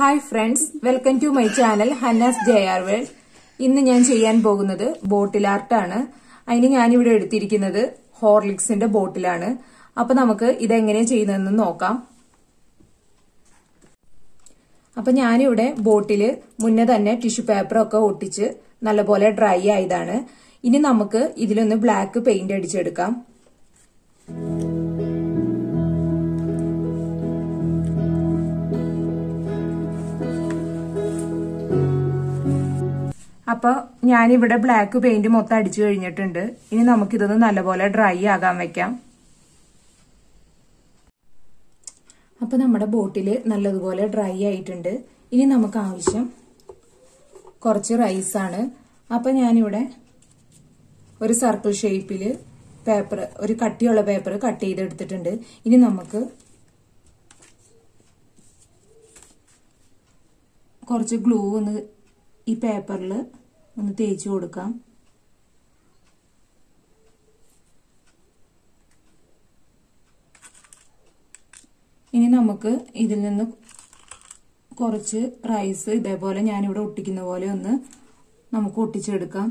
hi friends welcome to my channel Hanna's J R world ഇന്ന് ഞാൻ ചെയ്യാൻ പോകുന്നത് ബോട്ടിൽ ആർട്ടാണ് അതിന് ഞാനിവിടെ എടുത്തിരിക്കുന്നത് ഹോർലിക്സിന്റെ ബോട്ടിലാണ് അപ്പൊ നമുക്ക് ഇതെങ്ങനെ ചെയ്യുന്നതെന്ന് നോക്കാം അപ്പൊ ഞാനിവിടെ ബോട്ടില് മുന്നേ തന്നെ ടിഷ്യൂ പേപ്പറൊക്കെ ഒട്ടിച്ച് നല്ലപോലെ ഡ്രൈ ആയതാണ് ഇനി നമുക്ക് ഇതിലൊന്ന് ബ്ലാക്ക് പെയിന്റ് അടിച്ചെടുക്കാം അപ്പൊ ഞാനിവിടെ ബ്ലാക്ക് പെയിന്റ് മൊത്തം അടിച്ചു കഴിഞ്ഞിട്ടുണ്ട് ഇനി നമുക്കിതൊന്ന് നല്ലപോലെ ഡ്രൈ ആകാൻ വെക്കാം അപ്പൊ നമ്മുടെ ബോട്ടില് നല്ലതുപോലെ ഡ്രൈ ആയിട്ടുണ്ട് ഇനി നമുക്ക് ആവശ്യം കുറച്ച് റൈസാണ് അപ്പൊ ഞാനിവിടെ ഒരു സർക്കിൾ ഷേപ്പില് പേപ്പർ ഒരു കട്ടിയുള്ള പേപ്പർ കട്ട് ചെയ്തെടുത്തിട്ടുണ്ട് ഇനി നമുക്ക് കുറച്ച് ഗ്ലൂ ഒന്ന് ഈ പേപ്പറിൽ ഒന്ന് തേച്ച് കൊടുക്കാം ഇനി നമുക്ക് ഇതിൽ നിന്ന് കുറച്ച് റൈസ് ഇതേപോലെ ഞാനിവിടെ ഒട്ടിക്കുന്ന പോലെ ഒന്ന് നമുക്ക് ഒട്ടിച്ചെടുക്കാം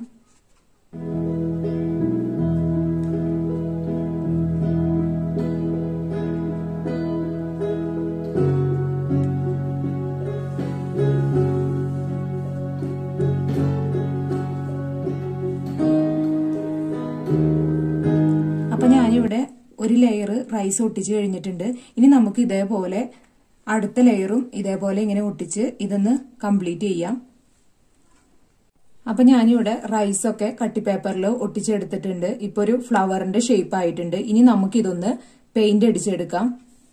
അപ്പൊ ഞാനിവിടെ ഒരു ലെയർ റൈസ് ഒട്ടിച്ച് കഴിഞ്ഞിട്ടുണ്ട് ഇനി നമുക്ക് ഇതേപോലെ അടുത്ത ലെയറും ഇതേപോലെ ഇങ്ങനെ ഒട്ടിച്ച് ഇതൊന്ന് കംപ്ലീറ്റ് ചെയ്യാം അപ്പൊ ഞാനിവിടെ റൈസൊക്കെ കട്ടി പേപ്പറിൽ ഒട്ടിച്ചെടുത്തിട്ടുണ്ട് ഇപ്പൊ ഒരു ഫ്ലവറിന്റെ ഷേപ്പ് ആയിട്ടുണ്ട് ഇനി നമുക്ക് ഇതൊന്ന് പെയിന്റ് അടിച്ചെടുക്കാം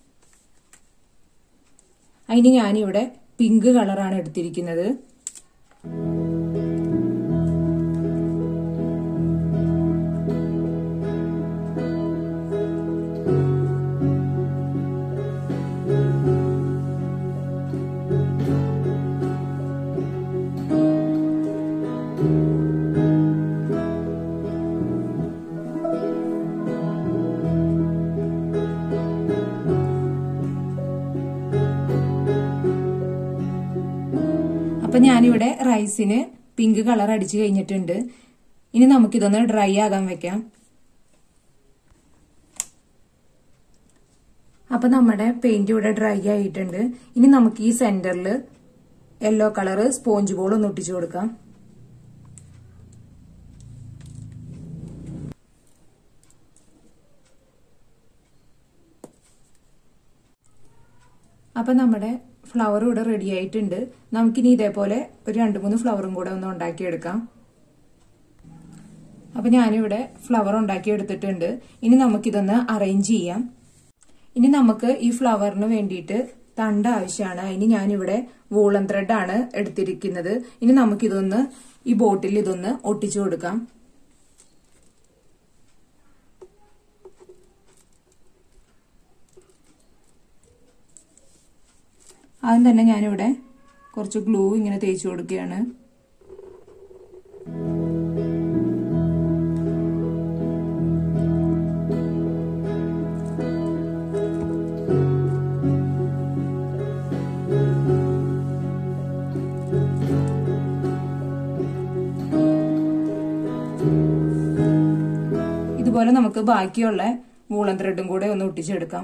അതിന് ഞാനിവിടെ പിങ്ക് കളറാണ് എടുത്തിരിക്കുന്നത് അപ്പൊ ഞാനിവിടെ റൈസിന് പിങ്ക് കളർ അടിച്ചു കഴിഞ്ഞിട്ടുണ്ട് ഇനി നമുക്കിതൊന്ന് ഡ്രൈ ആകാൻ വെക്കാം അപ്പൊ നമ്മുടെ പെയിന്റ് ഇവിടെ ഡ്രൈ ആയിട്ടുണ്ട് ഇനി നമുക്ക് ഈ സെന്ററിൽ യെല്ലോ കളർ സ്പോഞ്ച് ബോൾ ഒന്ന് ഒട്ടിച്ചു കൊടുക്കാം അപ്പൊ നമ്മുടെ ഫ്ലവർ ഇവിടെ റെഡി ആയിട്ടുണ്ട് നമുക്കിനി ഇതേപോലെ ഒരു രണ്ട് മൂന്ന് ഫ്ലവറും കൂടെ ഒന്ന് ഉണ്ടാക്കിയെടുക്കാം അപ്പൊ ഞാനിവിടെ ഫ്ലവർ ഉണ്ടാക്കി എടുത്തിട്ടുണ്ട് ഇനി നമുക്കിതൊന്ന് അറേഞ്ച് ചെയ്യാം ഇനി നമുക്ക് ഈ ഫ്ലവറിന് വേണ്ടിയിട്ട് തണ്ട് ആവശ്യമാണ് അതിന് ഞാനിവിടെ വൂളൻ ത്രെഡ് ആണ് എടുത്തിരിക്കുന്നത് ഇനി നമുക്കിതൊന്ന് ഈ ബോട്ടിൽ ഇതൊന്ന് ഒട്ടിച്ചു കൊടുക്കാം ആദ്യം തന്നെ ഞാനിവിടെ കുറച്ച് ഗ്ലൂ ഇങ്ങനെ തേച്ച് കൊടുക്കുകയാണ് ഇതുപോലെ നമുക്ക് ബാക്കിയുള്ള വൂളൻ ത്രെഡും കൂടെ ഒന്ന് ഒട്ടിച്ചെടുക്കാം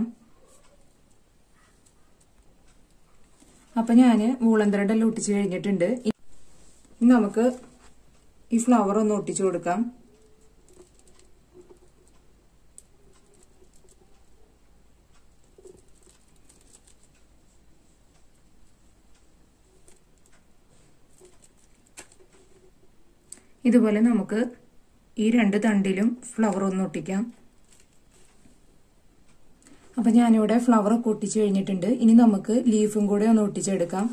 അപ്പൊ ഞാന് വൂളൻ ത്രെഡ് എല്ലാം ഒട്ടിച്ചു കഴിഞ്ഞിട്ടുണ്ട് ഇനി നമുക്ക് ഈ ഫ്ലവർ ഒന്ന് ഒട്ടിച്ചു കൊടുക്കാം ഇതുപോലെ നമുക്ക് ഈ രണ്ട് തണ്ടിലും ഫ്ലവർ ഒന്ന് ഒട്ടിക്കാം അപ്പൊ ഞാനിവിടെ ഫ്ലവർ ഒക്കെ ഒട്ടിച്ചു കഴിഞ്ഞിട്ടുണ്ട് ഇനി നമുക്ക് ലീഫും കൂടെ ഒന്ന് ഒട്ടിച്ചെടുക്കാം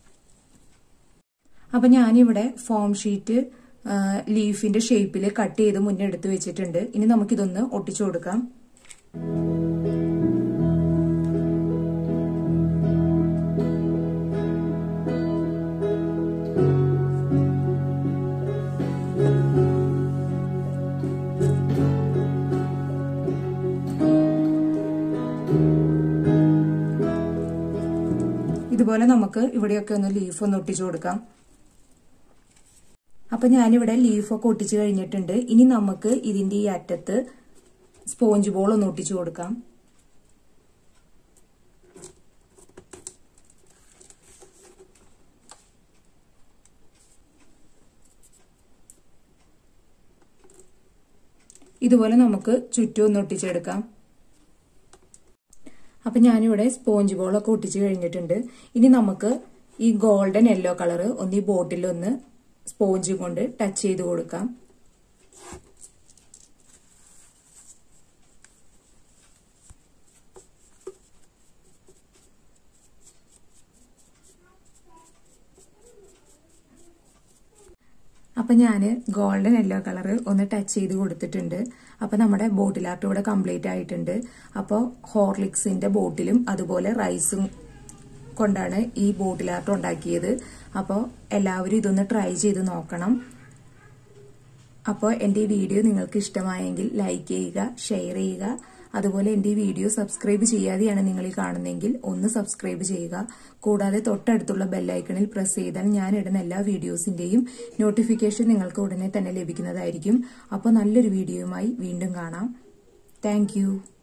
അപ്പൊ ഞാനിവിടെ ഫോം ഷീറ്റ് ലീഫിന്റെ ഷേപ്പിൽ കട്ട് ചെയ്ത് മുന്നേ എടുത്ത് വെച്ചിട്ടുണ്ട് ഇനി നമുക്കിതൊന്ന് ഒട്ടിച്ചു കൊടുക്കാം ഇതുപോലെ നമുക്ക് ഇവിടെയൊക്കെ ഒന്ന് ലീഫ് ഒന്ന് ഒട്ടിച്ചു കൊടുക്കാം അപ്പൊ ഞാനിവിടെ ലീഫൊക്കെ ഒട്ടിച്ചു കഴിഞ്ഞിട്ടുണ്ട് ഇനി നമുക്ക് ഇതിന്റെ ഈ അറ്റത്ത് സ്പോഞ്ച് ബോൾ ഒന്ന് ഒട്ടിച്ചു കൊടുക്കാം ഇതുപോലെ നമുക്ക് ചുറ്റും ഒന്ന് ഒട്ടിച്ചെടുക്കാം അപ്പൊ ഞാനിവിടെ സ്പോഞ്ച് ബോളൊക്കെ ഒട്ടിച്ചു കഴിഞ്ഞിട്ടുണ്ട് ഇനി നമുക്ക് ഈ ഗോൾഡൻ യെല്ലോ കളർ ഒന്ന് ഈ ബോട്ടിൽ ഒന്ന് സ്പോഞ്ച് കൊണ്ട് ടച്ച് ചെയ്ത് കൊടുക്കാം അപ്പൊ ഞാൻ ഗോൾഡൻ യെല്ലോ കളർ ഒന്ന് ടച്ച് ചെയ്ത് കൊടുത്തിട്ടുണ്ട് അപ്പൊ നമ്മുടെ ബോട്ടിൽ ആർട്ട് ഇവിടെ കംപ്ലീറ്റ് ആയിട്ടുണ്ട് അപ്പോൾ ഹോർലിക്സിന്റെ ബോട്ടിലും അതുപോലെ റൈസും കൊണ്ടാണ് ഈ ബോട്ടിൽ ആർട്ട് ഉണ്ടാക്കിയത് അപ്പോൾ എല്ലാവരും ഇതൊന്ന് ട്രൈ ചെയ്ത് നോക്കണം അപ്പോൾ എൻ്റെ ഈ വീഡിയോ നിങ്ങൾക്ക് ഇഷ്ടമായെങ്കിൽ ലൈക്ക് ചെയ്യുക ഷെയർ ചെയ്യുക അതുപോലെ എൻ്റെ ഈ വീഡിയോ സബ്സ്ക്രൈബ് ചെയ്യാതെയാണ് നിങ്ങൾ ഈ കാണുന്നതെങ്കിൽ ഒന്ന് സബ്സ്ക്രൈബ് ചെയ്യുക കൂടാതെ തൊട്ടടുത്തുള്ള ബെല്ലൈക്കണിൽ പ്രസ് ചെയ്താൽ ഞാൻ ഇടുന്ന എല്ലാ വീഡിയോസിന്റെയും നോട്ടിഫിക്കേഷൻ നിങ്ങൾക്ക് ഉടനെ തന്നെ ലഭിക്കുന്നതായിരിക്കും അപ്പോൾ നല്ലൊരു വീഡിയോയുമായി വീണ്ടും കാണാം താങ്ക്